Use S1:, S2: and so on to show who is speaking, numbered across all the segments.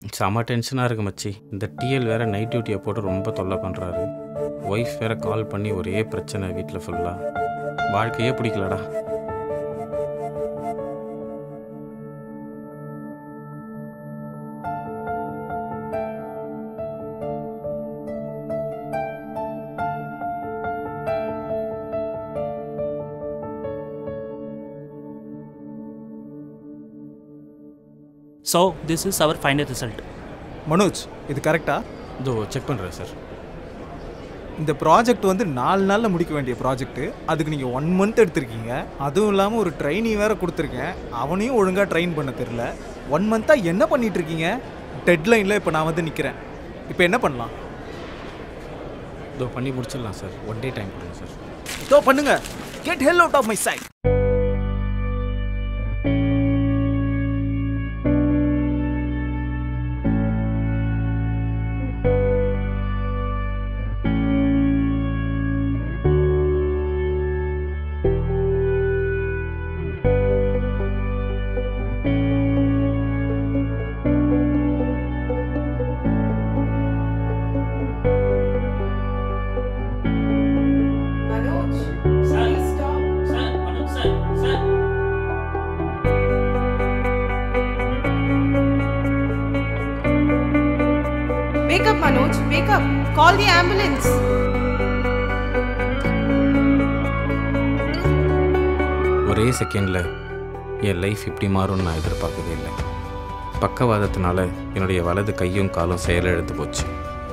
S1: செம டென்ஷனாக இருக்கு மச்சி இந்த டிஎல் வேற நைட் டியூட்டியை போட்டு ரொம்ப தொல்லை பண்ணுறாரு ஒய்ஃப் வேற கால் பண்ணி ஒரே பிரச்சனை வீட்டில் ஃபுல்லாக வாழ்க்கையே பிடிக்கலடா
S2: So, this is our final result.
S3: Manoj இது கரெக்டா
S1: இதோ செக் பண்ணுறேன் சார்
S3: இந்த ப்ராஜெக்ட் வந்து நாலு நாளில் முடிக்க வேண்டிய ப்ராஜெக்ட் அதுக்கு நீங்கள் ஒன் மந்த் எடுத்திருக்கீங்க அதுவும் இல்லாமல் ஒரு ட்ரைனி வேற கொடுத்துருக்கேன் அவனையும் ஒழுங்காக ட்ரெயின் பண்ண தெரில ஒன் மந்த்தாக என்ன பண்ணிட்டு இருக்கீங்க டெட்லைனில் இப்போ நான் வந்து நிற்கிறேன் இப்போ என்ன பண்ணலாம்
S1: இதோ பண்ணி முடிச்சிடலாம் சார் ஒன் டே டைம் கொடுங்க சார்
S3: இதோ பண்ணுங்க get hell out of my side
S4: Manoj,
S2: Sir.
S4: please stop.
S2: Sir, Manoj, sir, sir.
S4: Wake up, Manoj. Wake up. Call the ambulance.
S1: ஒரே செகண்டில் என் லைஃப் இப்படி மாறும்னு நான் எதிர்பார்க்கவே இல்லை பக்கவாதத்தினால என்னுடைய வலது கையும் காலும் செயலிழந்து போச்சு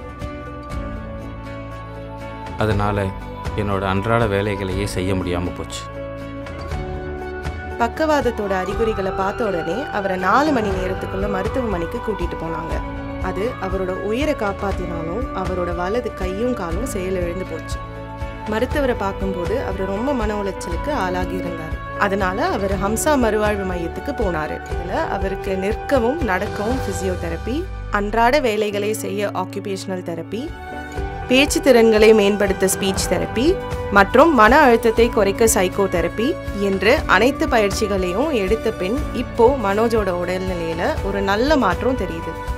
S1: அதனால் என்னோட அன்றாட வேலைகளையே செய்ய முடியாமல் போச்சு
S5: பக்கவாதத்தோட அறிகுறிகளை பார்த்த உடனே அவரை நாலு மணி நேரத்துக்குள்ள மருத்துவமனைக்கு கூட்டிட்டு போனாங்க அது அவரோட உயிரை காப்பாத்தினாலும் அவரோட வலது கையும் காலும் செயலிழந்து போச்சு மருத்துவரை பார்க்கும்போது அவர் ரொம்ப மன உளைச்சலுக்கு ஆளாகி இருந்தார் அதனால அவர் ஹம்சா மறுவாழ்வு மையத்துக்கு போனாரு இதுல அவருக்கு நிற்கவும் நடக்கவும் பிசியோதெரப்பி அன்றாட வேலைகளை செய்ய ஆக்குபேஷனல் தெரப்பி பேச்சு திறன்களை மேம்படுத்த ஸ்பீச் தெரப்பி மற்றும் மன அழுத்தத்தை குறைக்க சைக்கோ தெரப்பி என்று அனைத்து பயிற்சிகளையும் எடுத்த பின் இப்போ மனோஜோட உடல்நிலையில ஒரு நல்ல மாற்றம் தெரியுது